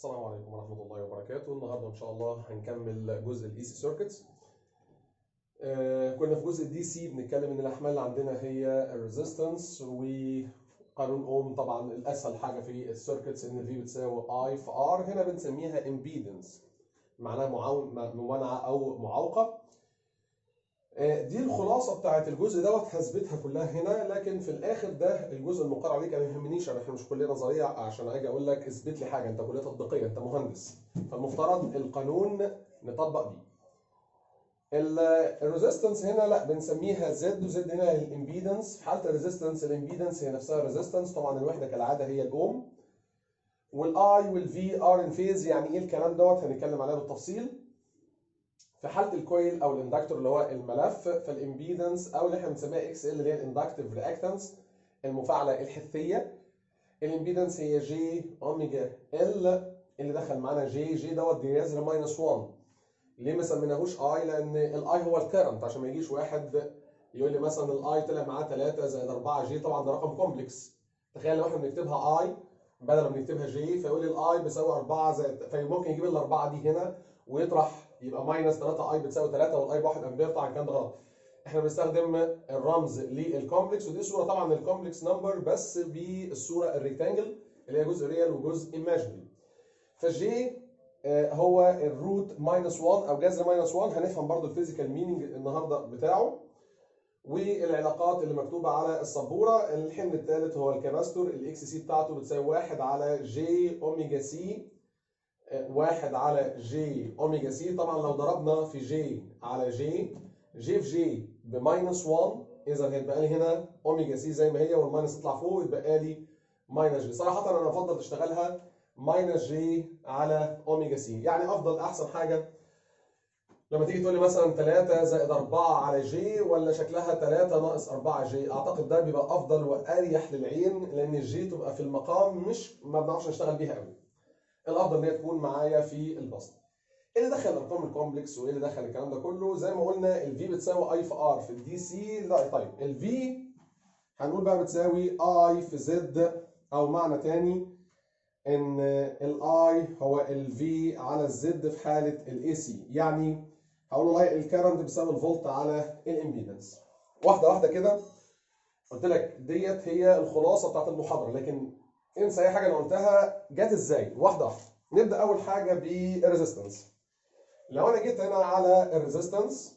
السلام عليكم ورحمة الله وبركاته النهاردة إن شاء الله هنكمل جزء الاي سي سيركتس كنا في جزء الدي سي بنتكلم ان الاحمال اللي عندنا هي الريزيستنس وقانون اوم طبعا الاسهل حاجه في السيركتس ان في بتساوي اي في ار هنا بنسميها امبيدنس معناها معاون ممانعه او معوقه آه، دي الخلاصه بتاعت الجزء دوت هثبتها كلها هنا لكن في الاخر ده الجزء المقرر عليك انا ما يهمنيش انا احنا مش كليه نظريه عشان اجي اقول لك اثبت لي حاجه انت كليه تطبيقيه انت مهندس فالمفترض القانون نطبق بيه الريزيستنس هنا لا بنسميها زد وزد هنا الامبيدنس في حاله الريزيستنس الامبيدنس هي نفسها ريزيستنس طبعا الوحده كالعاده هي الاوم والاي والفي ار ان فيز يعني ايه الكلام دوت هنتكلم عليه بالتفصيل في حاله الكويل او الاندكتور اللي هو الملف فالامبيدنس او اللي احنا بنسميها اكس ال اللي هي الاندكتيف رياكتنس المفاعله الحثيه الامبيدنس هي جي اوميجا ال اللي دخل معانا جي جي دوت بينزل ماينس 1 ليه ما سميناهوش اي لان الاي هو الكرنت عشان ما يجيش واحد يقول لي مثلا الاي طلع معاه 3 زائد 4 جي طبعا ده رقم كومبلكس تخيل لو احنا بنكتبها اي بدل ما بنكتبها جي فيقول لي الاي بيساوي 4 زائد فممكن يجيب الاربعه دي هنا ويطرح يبقى ماينس 3 اي بتساوي 3 والاي ب 1 امبير طبعا الكلام ده غلط احنا بنستخدم الرمز للكومبلكس ودي صوره طبعا الكومبلكس نمبر بس بالصوره الريكتانجل اللي هي جزء ريال وجزء ايماجينري فالجي هو الروت ماينس 1 او جذر ماينس 1 هنفهم برضو الفيزيكال مينينج النهارده بتاعه والعلاقات اللي مكتوبه على السبوره الحمل الثالث هو الكباستور الاكس سي بتاعته بتساوي 1 على جي اوميجا سي 1 على جي اوميجا سي طبعا لو ضربنا في جي على جي جي في جي بماينس 1 اذا هيتبقى لي هنا اوميجا سي زي ما هي والماينس يطلع فوق يتبقى لي ماينس جي صراحه انا افضل تشتغلها ماينس جي على اوميجا سي يعني افضل احسن حاجه لما تيجي تقول لي مثلا 3 زائد 4 على جي ولا شكلها 3 ناقص 4 جي اعتقد ده بيبقى افضل واريح للعين لان الجي تبقى في المقام مش ما بنعرفش نشتغل بيها قوي الافضل ان هي تكون معايا في البسط ايه اللي دخل ارقام الكومبلكس وايه اللي دخل الكلام ده كله زي ما قلنا الفي بتساوي اي في ار في الدي سي لا طيب الفي هنقول بقى بتساوي اي في زد او معنى تاني ان الاي هو الفي على الزد في حاله الاي سي يعني هقول والله الكرنت بيساوي الفولت على الامبيدنس واحده واحده كده قلت لك ديت هي الخلاصه بتاعت المحاضره لكن انسى اي حاجه انا قلتها جت ازاي واحده واحده نبدا اول حاجه بالريزيستنس لو انا جيت هنا على الريزيستنس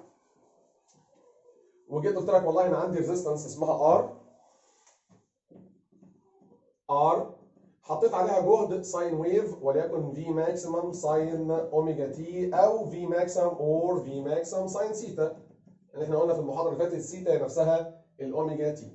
وجيت قلت لك والله انا عندي ريزيستنس اسمها ار ار حطيت عليها جهد ساين ويف وليكن في ماكسيمم ساين اوميجا تي او في ماكسيمم اور في ماكسيمم ساين سيتا اللي احنا قلنا في المحاضره اللي فاتت السيتا هي نفسها الاوميجا تي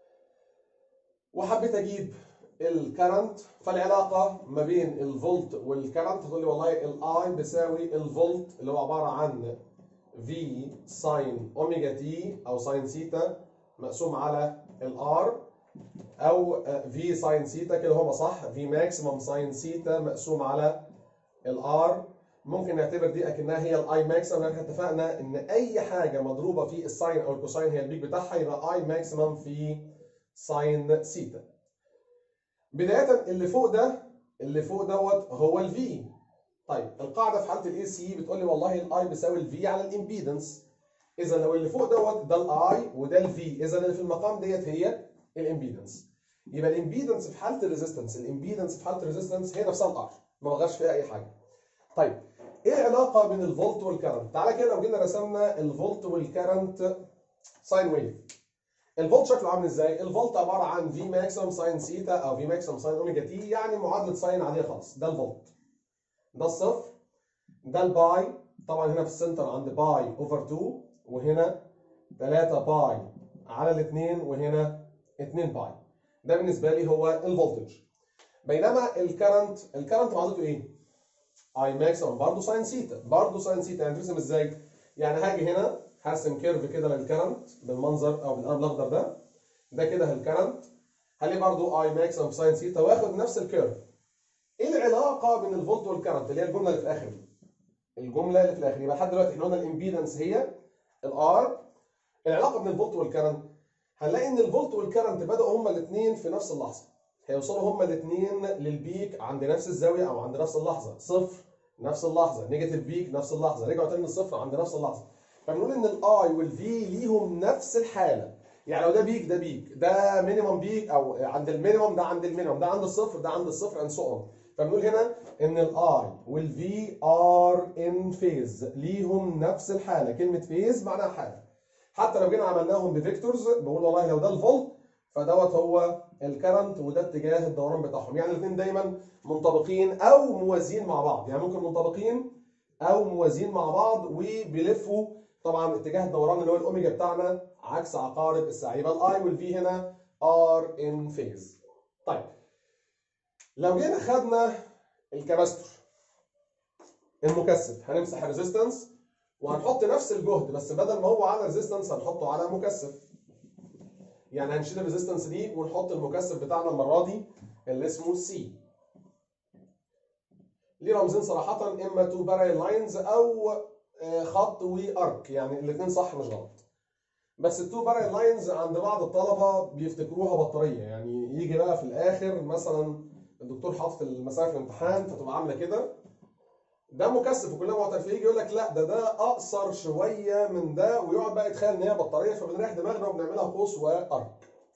وحبيت اجيب الكرنت فالعلاقه ما بين الفولت والكرنت هتقول لي والله الاي بيساوي الفولت اللي هو عباره عن في ساين اوميجا تي او ساين سيتا مقسوم على الار او في ساين سيتا كده هما صح في ماكسيمم ساين سيتا مقسوم على الار ممكن نعتبر دي اكنها هي الاي ماكسيمم لان احنا اتفقنا ان اي حاجه مضروبه في الساين او الكوساين هي البيك بتاعها يبقى اي ماكسيمم في ساين سيتا بدايه اللي فوق ده اللي فوق دوت هو الفي طيب القاعده في حاله الاي سي بتقول لي والله الاي بيساوي الفي على الامبيدنس اذا لو اللي فوق دوت ده الاي وده الفي اذا اللي في المقام ديت هي الامبيدنس يبقى الامبيدنس في حاله الريزيستنس الامبيدنس في حاله الريزيستنس هي نفسها الار ما بغيرش فيها اي حاجه طيب ايه العلاقه بين الفولت والكرنت تعالى كده لو جينا رسمنا الفولت والكرنت ساين ويف الفولت شكله عامل ازاي الفولت عباره عن في ماكسيمم ساين سيتا او في ماكسيمم ساين اوميجا تي يعني معادله ساين عاديه خالص ده الفولت ده الصفر ده الباي طبعا هنا في السنتر عند باي اوفر 2 وهنا 3 باي على الاثنين وهنا 2 باي ده بالنسبه لي هو الفولتج بينما الكرنت الكرنت معادلته ايه اي ماكسيمم برضه ساين سيتا برضه ساين سيتا يعني ترسم ازاي يعني هاجي هنا هرسم كيرف كده للكرنت بالمنظر او بالقلم الاخضر ده ده كده الكرنت هلاقي برضه اي ماكسيمم ساين سيتا واخد نفس الكيرف ايه العلاقه بين الفولت والكرنت اللي هي الجمله اللي في الاخر دي الجمله اللي في الاخر يبقى لحد دلوقتي احنا قلنا الامبيدنس هي الار العلاقه بين الفولت والكرنت هنلاقي ان الفولت والكرنت بداوا هما الاثنين في نفس اللحظه هيوصلوا هما الاثنين للبيك عند نفس الزاويه او عند نفس اللحظه صفر نفس اللحظه نيجاتيف بيك نفس اللحظه رجعوا تاني للصفر عند نفس اللحظه فبنقول ان الاي والفي ليهم نفس الحاله يعني لو ده بيك ده بيك ده مينيمم بيك او عند المينيمم ده عند المينيمم ده عند الصفر ده عند الصفر اند سو اون فبنقول هنا ان الاي والفي ار ان فيز ليهم نفس الحاله كلمه فيز معناها حاله حتى لو جينا عملناهم بفيكتورز بقول والله لو ده الفولت فدوت هو الكرنت وده اتجاه الدوران بتاعهم يعني الاثنين دايما منطبقين او موازيين مع بعض يعني ممكن منطبقين او موازيين مع بعض وبيلفوا طبعا اتجاه الدوران اللي هو الاوميجا بتاعنا عكس عقارب الساعه يبقى الاي والفي هنا ار ان فيز طيب لو جينا خدنا الكباستور المكثف هنمسح الريزيستنس وهنحط نفس الجهد بس بدل ما هو على ريزيستنس هنحطه على مكثف يعني هنشيل الريزيستنس دي ونحط المكثف بتاعنا المره دي اللي اسمه سي ليه رمزين صراحه اما تو بارل لاينز او خط وارك يعني الاثنين صح مش غلط بس التو بارل لاينز عند بعض الطلبه بيفتكروها بطاريه يعني يجي بقى في الاخر مثلا الدكتور حاطط المسافه في الامتحان فتبقى عامله كده ده مكثف وكلنا معترفين يجي يقول لك لا ده ده اقصر شويه من ده ويقعد بقى يتخيل ان هي بطاريه فبنريح دماغنا وبنعملها قوس وارك.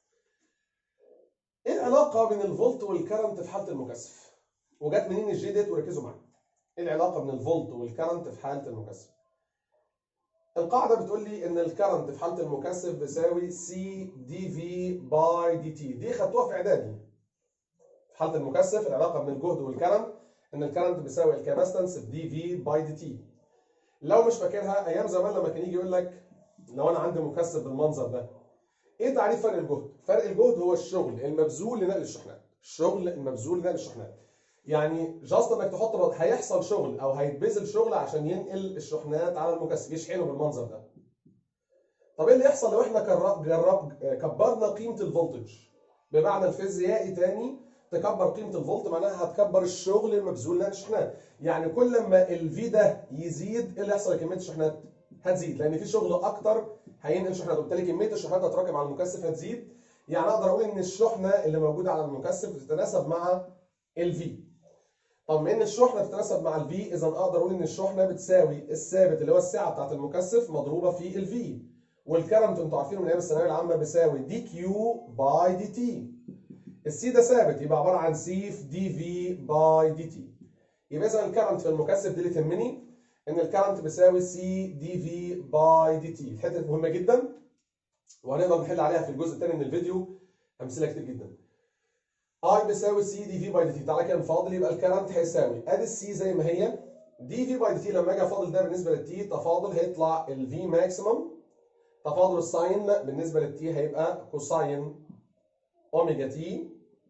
ايه العلاقه بين الفولت والكرنت في حاله المكثف؟ وجت منين الجي ديت وركزوا معايا. ايه العلاقه بين الفولت والكرنت في حاله المكثف؟ القاعده بتقول لي ان الكرنت في حاله المكثف بيساوي سي دي في باي دي تي دي خدتوها في اعدادي. في حاله المكثف العلاقه بين الجهد والكرنت ان الكرنت بيساوي الكاباستنس في دي في باي دي تي لو مش فاكرها ايام زمان لما كان يجي يقول لك لو انا عندي مكثف بالمنظر ده ايه تعريف فرق الجهد فرق الجهد هو الشغل المبذول لنقل الشحنات الشغل المبذول لنقل الشحنات يعني جاست انك تحط بط... هيحصل شغل او هيتبذل شغل عشان ينقل الشحنات على المكثف يشحنه بالمنظر ده طب ايه اللي يحصل لو احنا جرب... جرب... كبرنا قيمه الفولتج بمعنى الفيزيائي تاني تكبر قيمه الفولت معناها هتكبر الشغل المبذول لها الشحنات يعني كل ما الفي ده يزيد ايه اللي يحصل لكميه الشحنات هتزيد لان في شغل اكتر هينقل شحنات وبالتالي كميه الشحنات هتراكم على المكثف هتزيد يعني اقدر اقول ان الشحنه اللي موجوده على المكثف بتتناسب مع الفي طب بما ان الشحنه بتتناسب مع الفي اذا اقدر اقول ان الشحنه بتساوي الثابت اللي هو السعه بتاعت المكثف مضروبه في الفي والكرنت انتوا عارفين من ايام الثانويه العامه بيساوي دي كيو باي دي تي السي ده ثابت يبقى عباره عن سي في دي في باي دي تي يبقى اذا الكرنت في المكثف دي اللي تهمني ان الكرنت بيساوي سي دي في باي دي تي الحته دي مهمه جدا وهنقدر نحل عليها في الجزء الثاني من الفيديو امثله كتير جدا اي بيساوي سي دي في باي دي تي تعالى كده فاضل يبقى الكرنت هيساوي ادي السي زي ما هي دي في باي دي تي لما اجي افاضل ده بالنسبه للتي تفاضل هيطلع الفي ماكسيمم تفاضل الساين بالنسبه للتي هيبقى كوساين اوميجا تي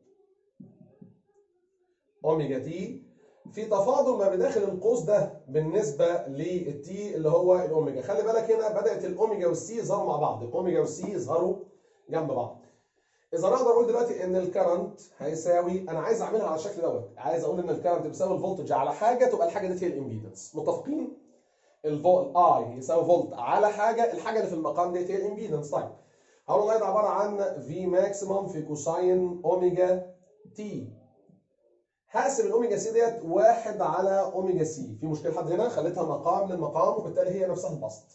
اوميجا تي في تفاضل ما بداخل القوس ده بالنسبه للتي اللي هو الاوميجا خلي بالك هنا بدات الاوميجا والسي يظهروا مع بعض الاوميجا والسي يظهروا جنب بعض اذا انا اقدر اقول دلوقتي ان الكرنت هيساوي انا عايز اعملها على الشكل دوت عايز اقول ان الكرنت بيساوي الفولتج على حاجه تبقى الحاجه دي هي الامبيدنس متفقين الفولت اي يساوي فولت على حاجه الحاجه اللي في المقام دي هي الامبيدنس طيب هقول والله ده عباره عن في ماكسيمم في كوساين اوميجا تي هقسم الاوميجا سي ديت واحد على اوميجا سي في مشكله حد هنا خليتها مقام للمقام وبالتالي هي نفسها البسط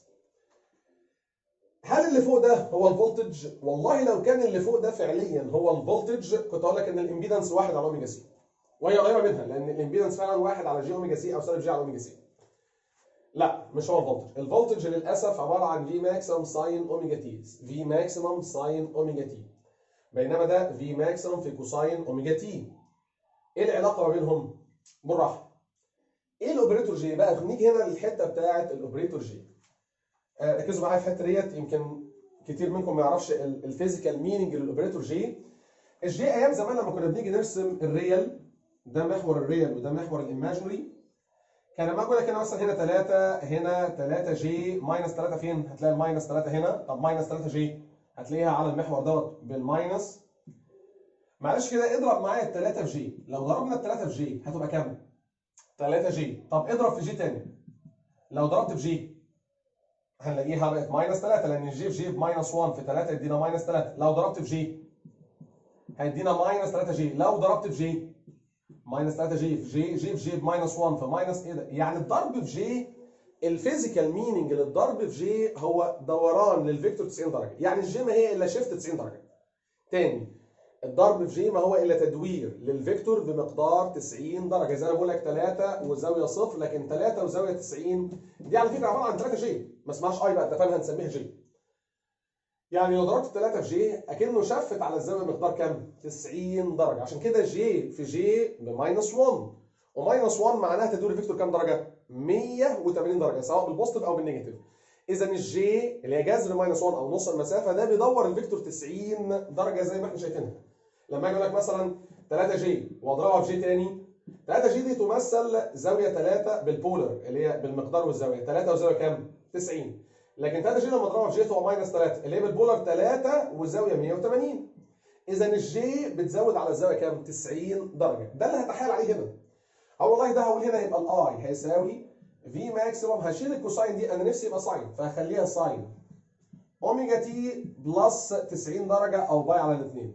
هل اللي فوق ده هو الفولتج والله لو كان اللي فوق ده فعليا هو الفولتج كنت اقول لك ان الامبيدنس واحد على اوميجا سي وهي قريبه منها لان الامبيدنس فعلا واحد على جي اوميجا سي او سالب جي على اوميجا سي لا مش هو الفولتج الفولتج للاسف عباره عن في ماكسيمم ساين اوميجا تي في ماكسيمم ساين اوميجا تي بينما ده في ماكسيمم في كوساين اوميجا تي ايه العلاقه ما بينهم بالراحه ايه الاوبريتور جي بقى نيجي هنا للحته بتاعه الاوبريتور جي آه ركزوا معايا في الحته ديت يمكن كتير منكم ما يعرفش الفيزيكال ميننج للاوبريتور جي الجي ايام زمان لما كنا بنيجي نرسم الريال ده محور الريال وده محور الايماجينري كان لما اقول لك هنا مثلا هنا 3 هنا 3 جي ماينس 3 فين؟ هتلاقي الماينس 3 هنا طب ماينس 3 جي هتلاقيها على المحور دوت بالماينس معلش كده اضرب معايا ال 3 في جي لو ضربنا ال 3 في جي هتبقى كام؟ 3 جي طب اضرب في جي تاني لو ضربت في جي هنلاقيها بقت ماينس 3 لان الجي في جي بماينس 1 في 3 يدينا ماينس 3 لو ضربت في جي هيدينا ماينس 3 جي لو ضربت في جي ماينس 3 جي في جي جي في جي بماينس 1 فماينس ايه ده؟ يعني الضرب في جي الفيزيكال ميننج للضرب في جي هو دوران للفيكتور 90 درجه يعني الجي ما هي الا شيفت 90 درجه تاني الضرب في جي ما هو الا تدوير للفيكتور بمقدار 90 درجه زي ما بقول لك 3 وزاويه صفر لكن 3 وزاويه 90 دي على فكره عباره عن 3 جي ما اسمهاش اي بقى انت فاهم هنسميها جي يعني لو ضربت 3 في جي اكنه شفت على الزاويه مقدار كام 90 درجه عشان كده جي في جي بماينس 1 وماينس 1 معناها تدور الفيكتور كام درجه 180 درجه سواء بالبوزيتيف او بالنيجاتيف اذا الجي اللي هي جذر ماينس 1 او نص المسافه ده بيدور الفيكتور 90 درجه زي ما احنا شايفينها لما اجي اقول لك مثلا 3 جي واضربها في جي تاني 3 جي دي تمثل زاويه 3 بالبولر اللي هي بالمقدار والزاويه 3 وزاويه كام 90 لكن 3 جي لما اضربها في جي تبقى ماينس 3 اللي هي بالبولر 3 والزاويه 180 اذا الجي بتزود على الزاويه كام 90 درجه ده اللي هتحايل عليه هنا او والله ده هقول هنا يبقى الاي هيساوي في ماكسيموم هشيل الكوساين دي انا نفسي يبقى ساين فهخليها ساين اوميجا تي بلس 90 درجه او باي على الاثنين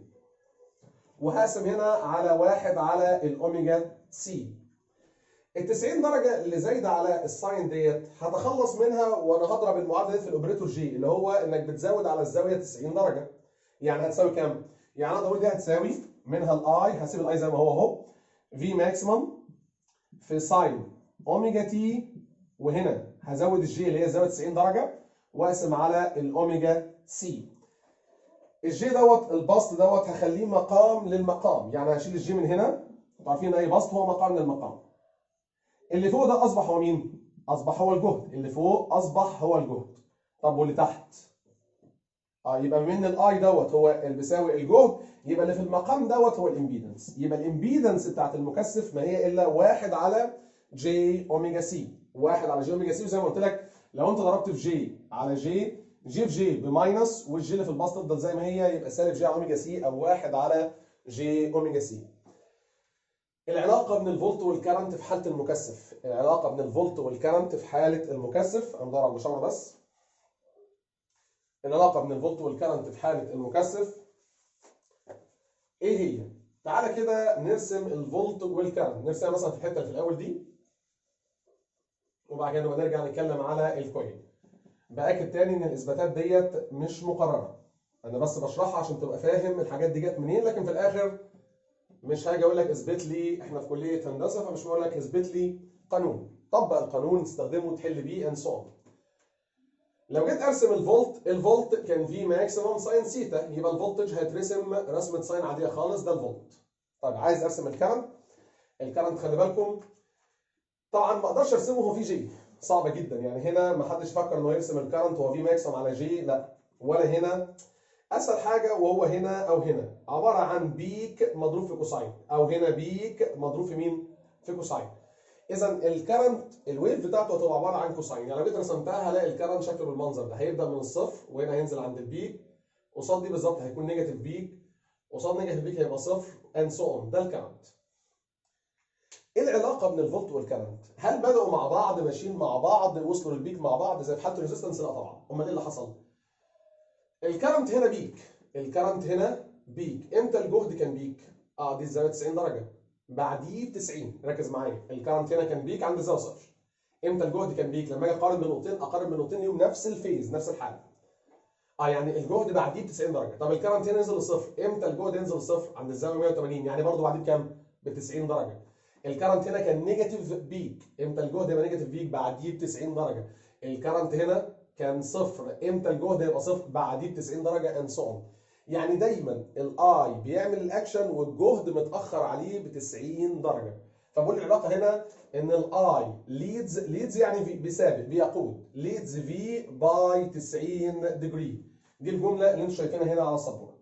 وهقسم هنا على واحد على الاوميجا سي ال 90 درجه اللي زايده على الساين ديت هتخلص منها وانا هضرب المعادله دي في الاوبريتور جي اللي هو انك بتزود على الزاويه 90 درجه يعني هتساوي كام؟ يعني اقدر اقول دي هتساوي منها الاي هسيب الاي زي ما هو اهو في ماكسيمم في ساين اوميجا تي وهنا هزود الجي اللي هي زاويه 90 درجه واقسم على الاوميجا سي الجي دوت البسط دوت هخليه مقام للمقام يعني هشيل الجي من هنا انتوا عارفين اي بسط هو مقام للمقام اللي فوق ده اصبح هو مين اصبح هو الجهد اللي فوق اصبح هو الجهد طب واللي تحت اه يبقى بما ان الاي دوت هو اللي بيساوي الجهد يبقى اللي في المقام دوت هو الامبيدنس يبقى الامبيدنس بتاعت المكثف ما هي الا واحد على جي اوميجا سي واحد على جي اوميجا سي وزي ما قلت لك لو انت ضربت في جي على جي جي في جي بماينس والجي اللي في البسط تفضل زي ما هي يبقى سالب جي على اوميجا سي او واحد على جي اوميجا سي العلاقة بين الفولت والكرنت في حالة المكثف العلاقة بين الفولت والكرنت في حالة المكثف انا بدور على المشاورة بس العلاقة بين الفولت والكرنت في حالة المكثف ايه هي؟ تعالى كده نرسم الفولت والكرنت نرسمها مثلا في الحتة اللي في الأول دي وبعد كده نبقى نرجع نتكلم على الكويل بأكد تاني إن الإثباتات ديت مش مقررة أنا بس بشرحها عشان تبقى فاهم الحاجات دي جت منين لكن في الآخر مش هاجي أقول لك اثبت لي إحنا في كلية هندسة فمش بقول لك اثبت لي قانون طبق القانون تستخدمه وتحل بيه and so on لو جيت ارسم الفولت الفولت كان في ماكسيمم ساين سيتا يبقى الفولتج هيترسم رسمه ساين عاديه خالص ده الفولت طيب عايز ارسم الكرنت الكرنت خلي بالكم طبعا ما اقدرش ارسمه هو في جي صعبه جدا يعني هنا ما حدش فكر انه يرسم الكرنت وهو في ماكسيمم على جي لا ولا هنا اسهل حاجه وهو هنا او هنا عباره عن بيك مضروب في كوساين او هنا بيك مضروب في مين في كوساين اذا الكرنت الويف بتاعته هتبقى عباره عن كوساين يعني لو جيت رسمتها هلاقي الكرنت شكله بالمنظر ده هيبدا من الصفر وهنا هينزل عند البيك قصاد دي بالظبط هيكون نيجاتيف بيك قصاد نيجاتيف بيك هيبقى صفر اند سو اون ده الكرنت ايه العلاقه بين الفولت والكرنت هل بداوا مع بعض ماشيين مع بعض وصلوا للبيك مع بعض زي في حاله الريزيستنس لا طبعا امال ايه اللي حصل الكرنت هنا بيك الكرنت هنا بيك امتى الجهد كان بيك اه دي الزاويه 90 درجه بعديه ب 90 ركز معايا الكرنت هنا كان بيك عند الزاويه صفر امتى الجهد كان بيك لما اجي اقارن بين نقطتين اقارن بين نقطتين ليهم نفس الفيز نفس الحاله اه يعني الجهد بعديه ب 90 درجه طب الكرنت هنا ينزل لصفر امتى الجهد ينزل لصفر عند الزاويه 180 يعني برضه بعديه بكام ب 90 درجه الكرنت هنا كان نيجاتيف بيك امتى الجهد يبقى نيجاتيف بيك بعديه ب 90 درجه الكرنت هنا كان صفر امتى الجهد يبقى صفر بعديه ب 90 درجه اند سو يعني دايما الاي بيعمل الاكشن والجهد متاخر عليه ب 90 درجه فبقول العلاقه هنا ان الاي ليدز ليدز يعني بيسابق بيقود ليدز في باي 90 ديجري دي الجمله اللي انتم شايفينها هنا على السبوره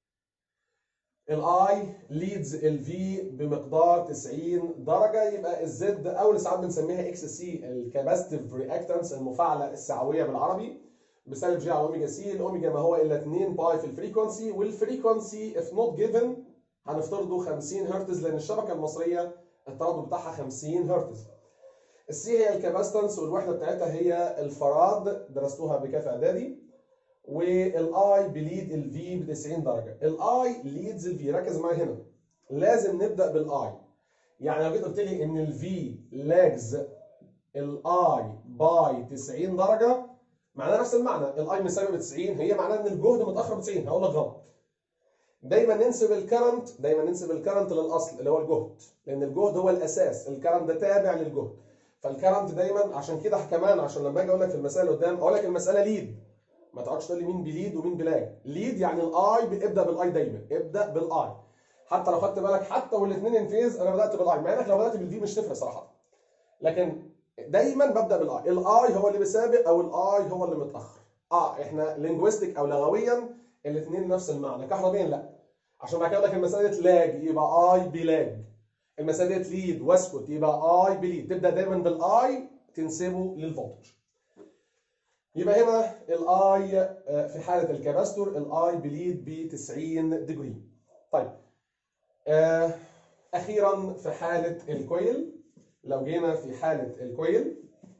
الاي ليدز الفي بمقدار 90 درجه يبقى الزد او اللي ساعات بنسميها اكس سي الكاباستيف رياكتنس المفاعله السعويه بالعربي بسالب جي على اوميجا سي الاوميجا ما هو الا 2 باي في الفريكونسي والفريكونسي اف نوت جيفن هنفترضه 50 هرتز لان الشبكه المصريه التردد بتاعها 50 هرتز السي هي الكاباستنس والوحده بتاعتها هي الفراد درستوها بكاف اعدادي والاي بليد الفي ب 90 درجه الاي ليدز الفي ركز معايا هنا لازم نبدا بالاي يعني لو جيت قلت لي ان الفي لاجز الاي باي 90 درجه معناها نفس المعنى الاي مساوي ب 90 هي معناها ان الجهد متاخر ب 90 هقول لك غلط دايما ننسب الكرنت دايما ننسب الكرنت للاصل اللي هو الجهد لان الجهد هو الاساس الكرنت ده تابع للجهد فالكرنت دايما عشان كده كمان عشان لما اجي اقول لك في المساله قدام اقول لك المساله ليد ما تقعدش تقول لي مين بليد ومين بلاج ليد يعني الاي ابدا بالاي دايما ابدا بالاي حتى لو خدت بالك حتى والاثنين انفيز انا بدات بالاي مع انك لو بدات بالفي مش تفرق صراحه لكن دايما ببدا بالاي الاي هو اللي بيسابق او الاي هو اللي متاخر اه احنا لينجويستيك او لغويا الاثنين نفس المعنى كهربيا لا عشان بعد كده لك المساله دي لاج يبقى اي بلاج المساله دي ليد واسكت يبقى اي بليد تبدا دايما بالاي تنسبه للفولتج يبقى هنا الاي في حاله الكاباستور الاي بليد ب 90 ديجري طيب آه اخيرا في حاله الكويل لو جينا في حاله الكويل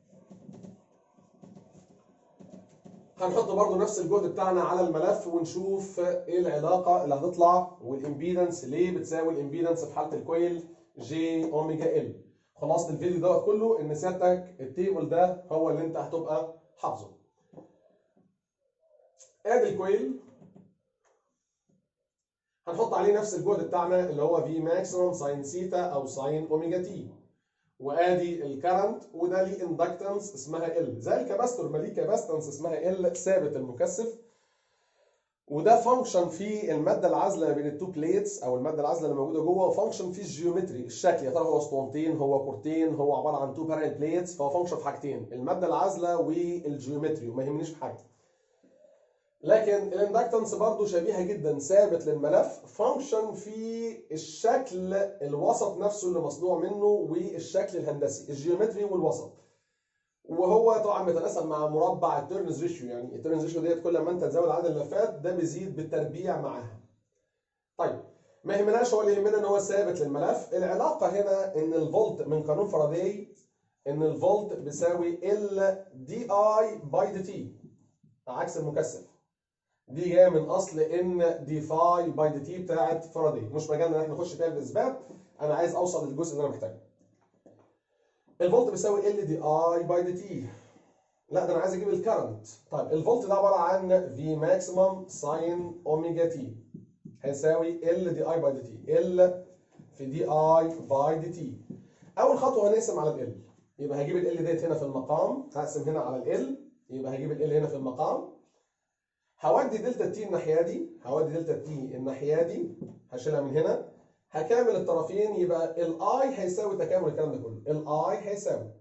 هنحط برضو نفس الجهد بتاعنا على الملف ونشوف ايه العلاقه اللي هتطلع والامبيدنس ليه بتساوي الامبيدنس في حاله الكويل جي اوميجا ال خلاصه الفيديو دوت كله ان سيادتك التيبل ده هو اللي انت هتبقى حافظه ادي الكويل هنحط عليه نفس الجهد بتاعنا اللي هو في ماكسيمم ساين سيتا او ساين اوميجا تي وادي الكرنت وده ليه اندكتنس اسمها ال زي الكاباستور ما ليه كاباستنس اسمها ال ثابت المكثف وده فانكشن في الماده العازله ما بين التو بليتس او الماده العازله اللي موجوده جوه وفانكشن في الجيومتري الشكل يا ترى هو اسطوانتين هو كورتين هو عباره عن تو بارل بليتس فهو فانكشن في حاجتين الماده العازله والجيومتري وما يهمنيش في حاجه لكن الاندكتنس برضه شبيهه جدا ثابت للملف فانكشن في الشكل الوسط نفسه اللي مصنوع منه والشكل الهندسي الجيومتري والوسط وهو طبعا بيتناسب مع مربع التيرنز ريشيو يعني التيرنز ريشيو ديت كل ما انت تزود عدد اللفات ده بيزيد بالتربيع معاها طيب ما يهمناش هو اللي يهمنا ان هو ثابت للملف العلاقه هنا ان الفولت من قانون فاراداي ان الفولت بيساوي ال دي اي باي دي تي عكس المكثف دي جايه من اصل ان دي فاي باي دي تي بتاعت فاراداي مش مجالنا ان احنا نخش فيها بالاثبات انا عايز اوصل للجزء اللي انا محتاجه الفولت بيساوي ال دي اي باي دي تي لا ده انا عايز اجيب الكرنت طيب الفولت ده عباره عن في ماكسيمم ساين اوميجا تي هيساوي ال دي اي باي دي تي ال في دي اي باي دي تي اول خطوه هنقسم على ال يبقى هجيب ال ديت هنا في المقام هقسم هنا على ال يبقى هجيب ال هنا في المقام هودي دلتا تي الناحيه دي هودي دلتا تي الناحيه دي هشيلها من هنا هكامل الطرفين يبقى الاي هيساوي تكامل الكلام ده كله الاي هيساوي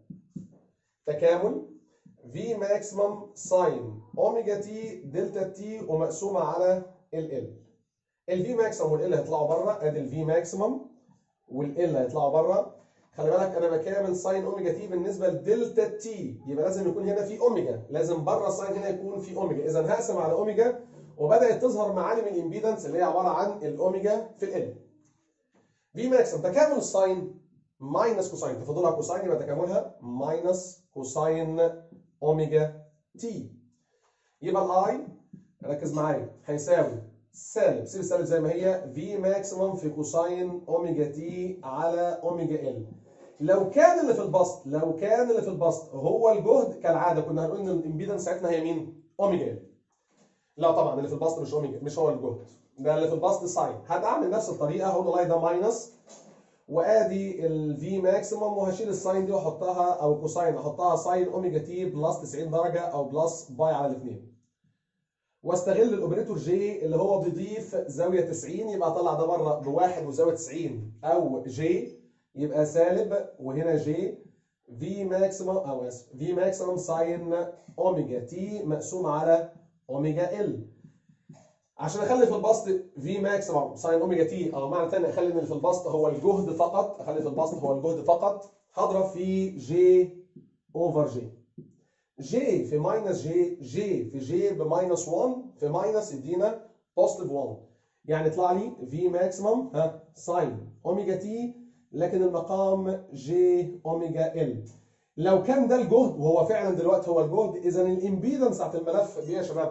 تكامل في ماكسيمم ساين اوميجا تي دلتا تي ومقسومه على ال ال الفي ماكسيمم والال هيطلعوا بره ادي الفي ماكسيمم والال هيطلعوا بره خلي بالك انا بكامل ساين اوميجا تي بالنسبه لدلتا تي يبقى لازم يكون هنا في اوميجا لازم بره الساين هنا يكون في اوميجا اذا هقسم على اوميجا وبدات تظهر معالم الامبيدنس اللي هي عباره عن الاوميجا في ال في ماكسيمم تكامل الساين ماينس كوساين تفضلها كوساين يبقى تكاملها ماينس كوساين اوميجا تي يبقى الاي ركز معايا هيساوي سالب سيب السالب زي ما هي في ماكسيمم في كوساين اوميجا تي على اوميجا ال لو كان اللي في البسط لو كان اللي في البسط هو الجهد كالعاده كنا هنقول ان الامبيدنس ساعتنا هي مين؟ اوميجا ال لا طبعا اللي في البسط مش اوميجا مش هو الجهد ده اللي في البسط ساين هتعمل نفس الطريقه هقول والله ده ماينس وادي الفي ماكسيمم وهشيل الساين دي واحطها او كوساين احطها ساين اوميجا تي بلس 90 درجه او بلس باي على الاثنين واستغل الاوبريتور جي اللي هو بيضيف زاويه 90 يبقى اطلع ده بره بواحد وزاويه 90 او جي يبقى سالب وهنا جي في ماكسيمم او اسف في ماكسيمم ساين اوميجا تي مقسوم على اوميجا ال عشان اخلي في البسط في ماكسيمم ساين اوميجا تي او معنى ثاني اخلي ان اللي في البسط هو الجهد فقط اخلي في البسط هو الجهد فقط هضرب في جي اوفر جي جي في ماينس جي جي في جي بماينس 1 في ماينس يدينا بوزيتيف 1 يعني يطلع لي في ماكسيمم ها ساين اوميجا تي لكن المقام جي اوميجا ال لو كان ده الجهد وهو فعلا دلوقتي هو الجهد اذا الامبيدنس بتاعت الملف دي يا شباب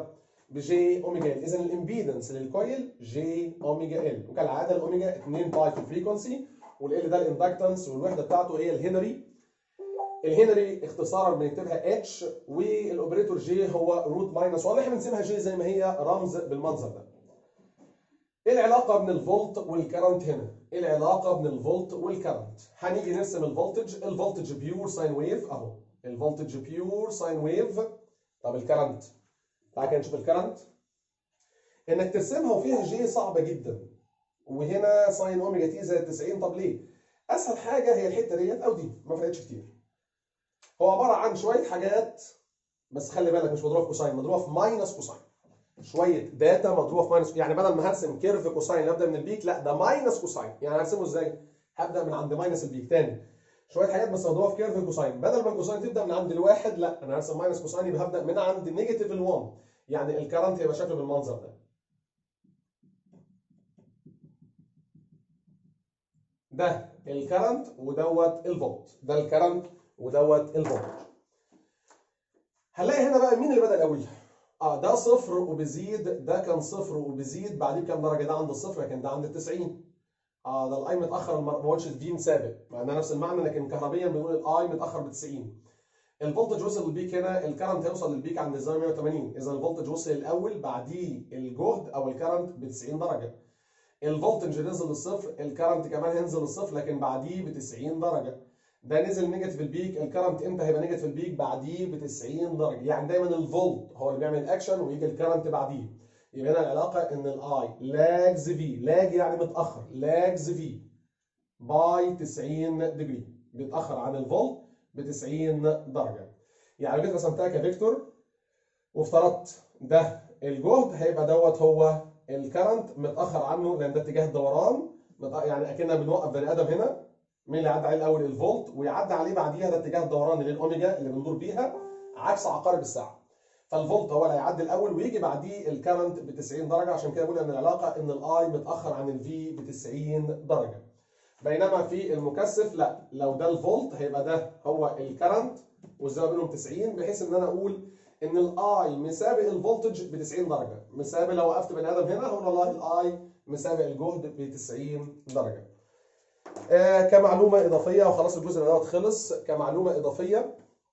بجي اوميجا ال اذا الامبيدنس للكويل جي اوميجا ال وكالعاده الاوميجا 2 باي في الفريكونسي والال ده الاندكتنس والوحده بتاعته هي الهنري الهنري اختصارا بنكتبها اتش والاوبريتور جي هو روت ماينس 1 احنا بنسيبها جي زي ما هي رمز بالمنظر ده ايه العلاقه بين الفولت والكرنت هنا ايه العلاقه بين الفولت والكرنت هنيجي نرسم الفولتج الفولتج بيور ساين ويف اهو الفولتج بيور ساين ويف طب الكرنت تعال كده نشوف الكرنت انك ترسمها وفيها جي صعبه جدا وهنا ساين اوميجا تي زائد 90 طب ليه اسهل حاجه هي الحته ديت او دي ما فرقتش كتير هو عباره عن شويه حاجات بس خلي بالك مش مضروبه في كوساين مضروبه في ماينس كوساين شويه داتا مضروبه في ماينس يعني بدل ما هرسم كيرف كوساين ابدا من البيك لا ده ماينس كوساين يعني هرسمه ازاي هبدا من عند ماينس البيك تاني شويه حاجات بس مضروبه في كيرف كوساين بدل ما الكوساين تبدا من عند الواحد لا انا هرسم ماينس كوساين يبقى هبدا من عند نيجاتيف ال1 يعني الكرنت هيبقى شكله بالمنظر ده ده الكرنت ودوت الفولت ده الكرنت ودوت الفولت هنلاقي هنا بقى مين اللي بدا الاول اه ده صفر وبيزيد ده كان صفر وبيزيد بعديه بكام درجه ده عند الصفر لكن ده عند ال 90 اه ده الاي متاخر ما قلتش الفي مسابق مع انها نفس المعنى لكن كهربيا بنقول الاي متاخر ب 90 الفولتج وصل للبيك هنا الكرنت هيوصل للبيك عند الزاويه 180 اذا الفولتج وصل الاول بعديه الجهد او الكرنت ب 90 درجه الفولتج نزل للصفر الكرنت كمان هينزل للصفر لكن بعديه ب 90 درجه ده نزل نيجاتيف البيك الكرنت امتى هيبقى نيجاتيف البيك بعديه ب 90 درجه يعني دايما الفولت هو اللي بيعمل اكشن ويجي الكرنت بعديه يبقى هنا العلاقه ان الاي لاجز في لاج يعني متاخر لاجز في باي 90 ديجري بيتاخر عن الفولت ب 90 درجه يعني جيت رسمتها كفيكتور وافترضت ده الجهد هيبقى دوت هو الكرنت متاخر عنه لان ده اتجاه الدوران يعني اكننا بنوقف بني ادم هنا مين اللي عدى عليه الاول الفولت ويعدي عليه بعديها ده اتجاه الدوران اللي الاوميجا اللي بندور بيها عكس عقارب الساعه فالفولت هو اللي هيعدي الاول ويجي بعديه الكرنت ب 90 درجه عشان كده بقول ان العلاقه ان الاي متاخر عن الفي ب 90 درجه بينما في المكثف لا لو ده الفولت هيبقى ده هو الكرنت والزاويه بينهم 90 بحيث ان انا اقول ان الاي مسابق الفولتج ب 90 درجه مسابق لو وقفت بني ادم هنا هقول والله الاي مسابق الجهد ب 90 درجه آه كمعلومه اضافيه وخلاص الجزء دوت خلص كمعلومه اضافيه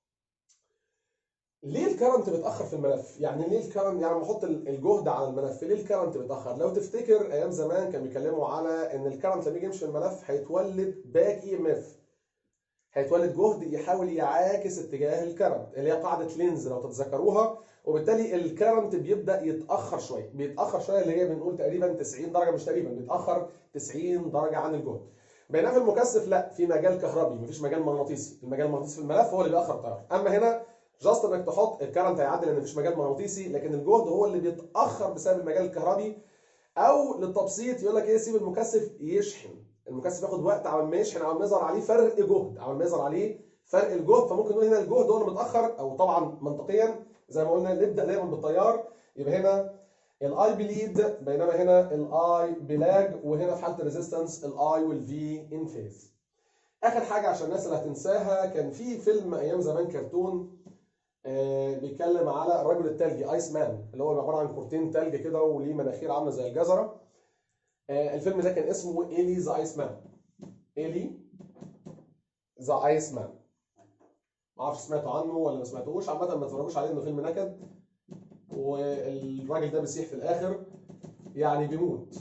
ليه الكرنت بيتاخر في الملف؟ يعني ليه الكرنت يعني بحط الجهد على الملف ليه الكرنت بيتاخر؟ لو تفتكر ايام زمان كانوا بيتكلموا على ان الكرنت لما يجي يمشي في الملف هيتولد باك اي ام اف هيتولد جهد يحاول يعاكس اتجاه الكرنت اللي هي قاعده لينز لو تتذكروها وبالتالي الكرنت بيبدا يتاخر شويه بيتاخر شويه اللي هي بنقول تقريبا 90 درجه مش تقريبا بيتاخر 90 درجه عن الجهد بينما في المكثف لا في مجال كهربي مفيش مجال مغناطيسي المجال المغناطيسي في الملف هو اللي بيأخر التيار اما هنا جاست انك تحط الكرنت هيعدي لان مفيش مجال مغناطيسي لكن الجهد هو اللي بيتاخر بسبب المجال الكهربي او للتبسيط يقول لك ايه سيب المكثف يشحن المكثف ياخد وقت على ما يشحن على ما يظهر عليه فرق جهد على ما يظهر عليه فرق الجهد فممكن نقول هنا الجهد هو اللي متاخر او طبعا منطقيا زي ما قلنا نبدا دايما بالتيار يبقى هنا الاي بليد بينما هنا الاي بلاج وهنا في حاله الريزيستنس الاي والفي ان فيز اخر حاجه عشان الناس اللي هتنساها كان في فيلم ايام زمان كرتون آه بيتكلم على الرجل الثلجي ايس مان اللي هو عباره عن كورتين ثلج كده وليه مناخير عامله زي الجزره آه الفيلم ده كان اسمه ايلي ذا ايس مان ايلي ذا ايس مان ما اعرفش سمعتوا عنه ولا ما سمعتوش عامه ما تتفرجوش عليه انه فيلم نكد والراجل ده بيسيح في الاخر يعني بيموت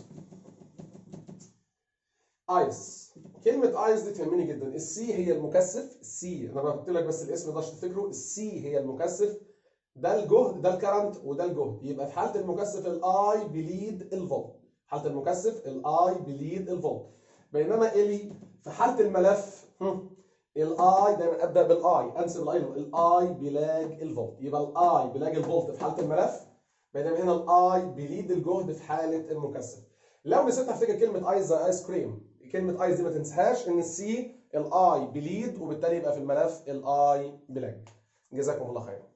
ايس كلمة ايس دي تهمني جدا السي هي المكثف السي انا بحط لك بس الاسم ده عشان تفتكروا السي هي المكثف ده الجهد ده الكرنت وده الجهد يبقى في حالة المكثف الاي بليد الفولت حالة المكثف الاي بليد الفولت بينما الي في حالة الملف الاي دايما ابدا بالاي انسب الاي الاي بلاج الفولت يبقى الاي بلاج الفولت في حاله الملف بينما هنا الاي بليد الجهد في حاله المكثف لو نسيت افتكر كلمه ايس زي ايس كريم كلمه ايس دي ما تنساهاش ان السي الاي بليد وبالتالي يبقى في الملف الاي بلاج جزاكم الله خيرا